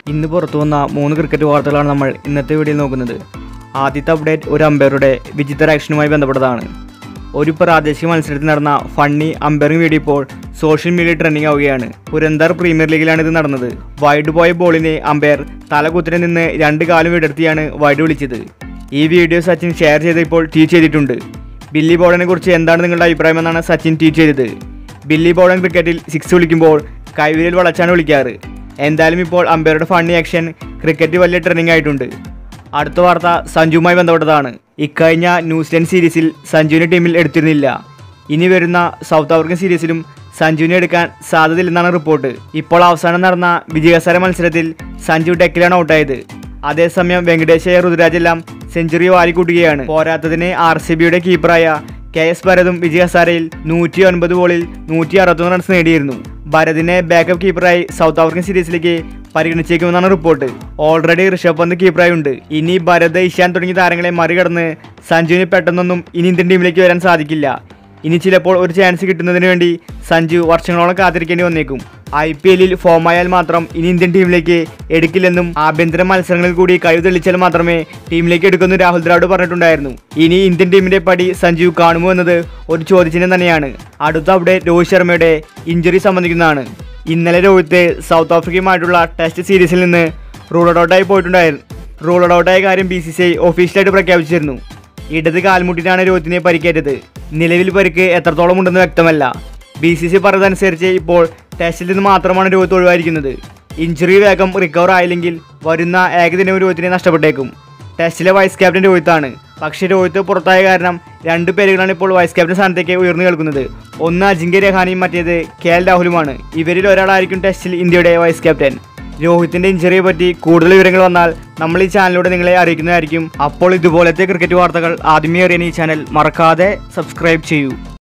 ഇന്ന് പുറത്തു വന്ന മൂന്ന് ക്രിക്കറ്റ് വാർത്തകളാണ് നമ്മൾ ഇന്നത്തെ വീഡിയോയിൽ നോക്കുന്നത് ആദ്യത്തെ അപ്ഡേറ്റ് ഒരു അമ്പയറുടെ വിചിത്ര ആക്ഷനുമായി ബന്ധപ്പെട്ടതാണ് ഒരു പ്രാദേശിക മത്സരത്തിൽ നടന്ന ഫണ്ണി അമ്പയറിംഗ് വീഡിയോ ഇപ്പോൾ സോഷ്യൽ മീഡിയ ട്രെൻഡിംഗ് ആവുകയാണ് പുരന്തർ പ്രീമിയർ ലീഗിലാണ് ഇത് നടന്നത് വൈഡ് പോയ ബോളിനെ അമ്പയർ തലകുത്തിനെ നിന്ന് രണ്ട് കാലും വിടർത്തിയാണ് വൈഡ് വിളിച്ചത് ഈ വീഡിയോ സച്ചിൻ ഷെയർ ചെയ്ത് ഇപ്പോൾ ട്വീറ്റ് ചെയ്തിട്ടുണ്ട് ബില്ലി ബോർഡിനെ കുറിച്ച് എന്താണ് നിങ്ങളുടെ അഭിപ്രായം എന്നാണ് സച്ചിൻ ട്വീറ്റ് ചെയ്തത് ബില്ലി ബോർഡൻ ക്രിക്കറ്റിൽ സിക്സ് വിളിക്കുമ്പോൾ കൈവിരൽ വളച്ചാണ് വിളിക്കാറ് എന്തായാലും ഇപ്പോൾ അമ്പയറുടെ ഫണ്ണി ആക്ഷൻ ക്രിക്കറ്റ് വലിയ ട്രെൻഡിംഗ് ആയിട്ടുണ്ട് അടുത്ത വാർത്ത സഞ്ജുവുമായി ബന്ധപ്പെട്ടതാണ് ഇക്കഴിഞ്ഞ ന്യൂസിലൻഡ് സീരീസിൽ സഞ്ജുവിനെ ടീമിൽ എടുത്തിരുന്നില്ല ഇനി വരുന്ന സൗത്ത് ആഫ്രിക്കൻ സീരീസിലും സഞ്ജുവിനെ എടുക്കാൻ സാധ്യതയില്ലെന്നാണ് റിപ്പോർട്ട് ഇപ്പോൾ അവസാനം നടന്ന വിജയകര മത്സരത്തിൽ സഞ്ജു ഡെക്കിലാണ് ഔട്ടായത് അതേസമയം വെങ്കടേശ് ഋതുരാജെല്ലാം സെഞ്ചുറി വാരിക്കൂട്ടുകയാണ് പോരാത്തതിന് ആർ സി ബിയുടെ കീപ്പറായ കെ എസ് ഭരതും വിജയ ഹസാരയിൽ നൂറ്റി ഒൻപത് ബോളിൽ നൂറ്റി അറുപത്തൊന്ന് റൺസ് നേടിയിരുന്നു ഭരതിനെ ബാക്കപ്പ് കീപ്പറായി സൗത്ത് ആഫ്രിക്കൻ സീരീസിലേക്ക് പരിഗണിച്ചേക്കുമെന്നാണ് റിപ്പോർട്ട് ഓൾറെഡി ഋഷഭ് പന്ത് കീപ്പറായി ഉണ്ട് ഇനി ഭരത് ഇഷാൻ തുടങ്ങിയ താരങ്ങളെ മറികടന്ന് സഞ്ജുവിന് പെട്ടെന്നൊന്നും ഇനി ഇന്ത്യൻ ടീമിലേക്ക് വരാൻ സാധിക്കില്ല ഇനി ചിലപ്പോൾ ഒരു ചാൻസ് കിട്ടുന്നതിന് വേണ്ടി സഞ്ജു വർഷങ്ങളോളം കാത്തിരിക്കേണ്ടി വന്നേക്കും ഐ പി എല്ലിൽ ഫോമായാൽ മാത്രം ഇനി ഇന്ത്യൻ ടീമിലേക്ക് എടുക്കില്ലെന്നും ആഭ്യന്തര മത്സരങ്ങളിൽ കൂടി കഴിവ് തെളിച്ചാൽ മാത്രമേ ടീമിലേക്ക് എടുക്കുമെന്ന് രാഹുൽ ദ്രാവിഡ് പറഞ്ഞിട്ടുണ്ടായിരുന്നു ഇനി ഇന്ത്യൻ ടീമിന്റെ പടി സഞ്ജു കാണുമോ എന്നത് ഒരു ചോദ്യചിഹ്നം തന്നെയാണ് അടുത്ത അപ്ഡേറ്റ് രോഹിത് ശർമ്മയുടെ ഇഞ്ചുറി സംബന്ധിക്കുന്നതാണ് ഇന്നലെ രോഹിത് സൗത്ത് ആഫ്രിക്കയുമായിട്ടുള്ള ടെസ്റ്റ് സീരീസിൽ നിന്ന് റൂൾ ഔട്ടായി പോയിട്ടുണ്ടായിരുന്നു റൂൾ ഔട്ടായ കാര്യം ബി സി സി ഐ ഒഫീഷ്യലായിട്ട് പ്രഖ്യാപിച്ചിരുന്നു ഇടത് കാൽമുട്ടിനാണ് രോഹിത്തിനെ പരിക്കേറ്റത് നിലവിൽ പരിക്ക് എത്രത്തോളം ഉണ്ടെന്ന് വ്യക്തമല്ല ബി സി സി പറഞ്ഞതനുസരിച്ച് ഇപ്പോൾ ടെസ്റ്റിൽ നിന്ന് മാത്രമാണ് രോഹിത് ഒഴിവായിരിക്കുന്നത് ഇഞ്ചുറി വേഗം റിക്കവർ ആയില്ലെങ്കിൽ വരുന്ന ഏകദിനവും രോഹിത്തിനെ നഷ്ടപ്പെട്ടേക്കും ടെസ്റ്റിലെ വൈസ് ക്യാപ്റ്റൻ രോഹിത്താണ് പക്ഷേ രോഹിത് പുറത്തായ കാരണം രണ്ട് പേരുകളാണ് ഇപ്പോൾ വൈസ് ക്യാപ്റ്റൻ സ്ഥാനത്തേക്ക് ഉയർന്നു കേൾക്കുന്നത് ഒന്ന് അജിങ്ക്യ രഹാനിയും മറ്റേത് കെ എൽ രാഹുലുമാണ് ഇവരിൽ ഒരാളായിരിക്കും ടെസ്റ്റിൽ ഇന്ത്യയുടെ വൈസ് ക്യാപ്റ്റൻ രോഹിത്തിന്റെ ഇഞ്ചറിയെ പറ്റി കൂടുതൽ വിവരങ്ങൾ വന്നാൽ നമ്മൾ ഈ ചാനലിലൂടെ നിങ്ങളെ അറിയിക്കുന്നതായിരിക്കും അപ്പോൾ ഇതുപോലത്തെ ക്രിക്കറ്റ് വാർത്തകൾ ആദ്യമേ അറിയാൻ ഈ ചാനൽ മറക്കാതെ സബ്സ്ക്രൈബ് ചെയ്യൂ